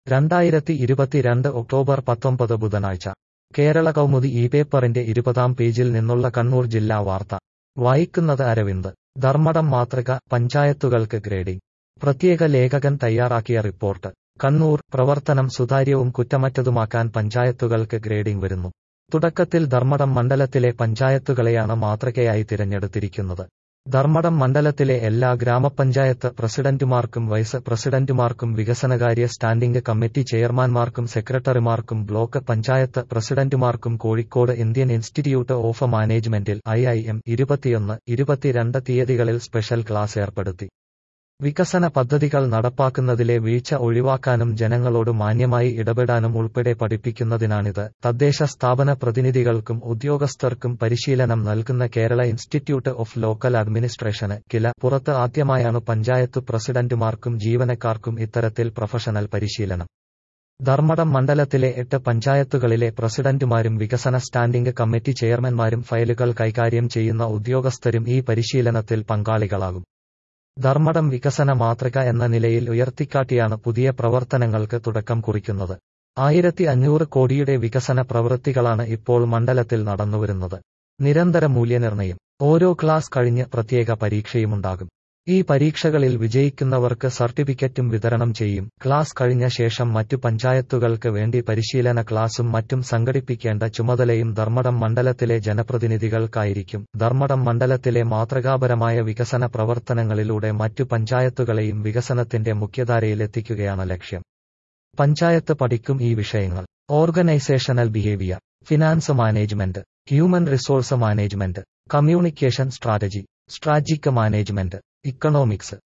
രണ്ടായിരത്തി ഇരുപത്തിരണ്ട് ഒക്ടോബർ പത്തൊമ്പത് ബുധനാഴ്ച കേരള കൗമുദി ഈ പേപ്പറിന്റെ ഇരുപതാം പേജിൽ നിന്നുള്ള കണ്ണൂർ ജില്ലാ വാർത്ത വായിക്കുന്നത് അരവിന്ദ് ധർമ്മടം മാതൃക പഞ്ചായത്തുകൾക്ക് ഗ്രേഡിംഗ് പ്രത്യേക ലേഖകൻ തയ്യാറാക്കിയ റിപ്പോർട്ട് കണ്ണൂർ പ്രവർത്തനം സുതാര്യവും കുറ്റമറ്റതുമാക്കാൻ പഞ്ചായത്തുകൾക്ക് ഗ്രേഡിംഗ് വരുന്നു തുടക്കത്തിൽ ധർമ്മടം മണ്ഡലത്തിലെ പഞ്ചായത്തുകളെയാണ് മാതൃകയായി തിരഞ്ഞെടുത്തിരിക്കുന്നത് ധർമ്മടം മണ്ഡലത്തിലെ എല്ലാ ഗ്രാമപഞ്ചായത്ത് പ്രസിഡന്റുമാർക്കും വൈസ് പ്രസിഡന്റുമാർക്കും വികസനകാര്യ സ്റ്റാൻഡിംഗ് കമ്മിറ്റി ചെയർമാൻമാർക്കും സെക്രട്ടറിമാർക്കും ബ്ലോക്ക് പഞ്ചായത്ത് പ്രസിഡന്റുമാർക്കും കോഴിക്കോട് ഇന്ത്യൻ ഇൻസ്റ്റിറ്റ്യൂട്ട് ഓഫ് മാനേജ്മെന്റിൽ ഐ ഐ എം ഇരുപത്തിയൊന്ന് ഇരുപത്തിരണ്ട് തീയതികളിൽ സ്പെഷ്യൽ ക്ലാസ് ഏർപ്പെടുത്തി വികസന പദ്ധതികൾ നടപ്പാക്കുന്നതിലെ വീഴ്ച ഒഴിവാക്കാനും ജനങ്ങളോട് മാന്യമായി ഇടപെടാനും ഉൾപ്പെടെ പഠിപ്പിക്കുന്നതിനാണിത് തദ്ദേശ സ്ഥാപന പ്രതിനിധികൾക്കും ഉദ്യോഗസ്ഥർക്കും പരിശീലനം നൽകുന്ന കേരള ഇൻസ്റ്റിറ്റ്യൂട്ട് ഓഫ് ലോക്കൽ അഡ്മിനിസ്ട്രേഷന് കില പുറത്ത് ആദ്യമായാണ് പഞ്ചായത്ത് പ്രസിഡന്റുമാർക്കും ജീവനക്കാർക്കും ഇത്തരത്തിൽ പ്രൊഫഷണൽ പരിശീലനം ധർമ്മടം മണ്ഡലത്തിലെ എട്ട് പഞ്ചായത്തുകളിലെ പ്രസിഡന്റുമാരും വികസന സ്റ്റാൻഡിംഗ് കമ്മിറ്റി ചെയർമാൻമാരും ഫയലുകൾ കൈകാര്യം ചെയ്യുന്ന ഉദ്യോഗസ്ഥരും ഈ പരിശീലനത്തിൽ പങ്കാളികളാകും ധർമ്മടം വികസന മാതൃക എന്ന നിലയിൽ ഉയർത്തിക്കാട്ടിയാണ് പുതിയ പ്രവർത്തനങ്ങൾക്ക് തുടക്കം കുറിക്കുന്നത് ആയിരത്തി അഞ്ഞൂറ് കോടിയുടെ വികസന പ്രവൃത്തികളാണ് ഇപ്പോൾ മണ്ഡലത്തിൽ നടന്നുവരുന്നത് നിരന്തര മൂല്യനിർണയം ഓരോ ക്ലാസ് കഴിഞ്ഞ് പ്രത്യേക പരീക്ഷയുമുണ്ടാകും ഈ പരീക്ഷകളിൽ വിജയിക്കുന്നവർക്ക് സർട്ടിഫിക്കറ്റും വിതരണം ചെയ്യും ക്ലാസ് കഴിഞ്ഞ ശേഷം മറ്റു പഞ്ചായത്തുകൾക്ക് വേണ്ടി പരിശീലന ക്ലാസും മറ്റും സംഘടിപ്പിക്കേണ്ട ചുമതലയും ധർമ്മടം മണ്ഡലത്തിലെ ജനപ്രതിനിധികൾക്കായിരിക്കും ധർമ്മടം മണ്ഡലത്തിലെ മാതൃകാപരമായ വികസന പ്രവർത്തനങ്ങളിലൂടെ മറ്റു പഞ്ചായത്തുകളെയും വികസനത്തിന്റെ മുഖ്യധാരയിലെത്തിക്കുകയാണ് ലക്ഷ്യം പഞ്ചായത്ത് പഠിക്കും ഈ വിഷയങ്ങൾ organisational behaviour finance management human resource management communication strategy strategic management economics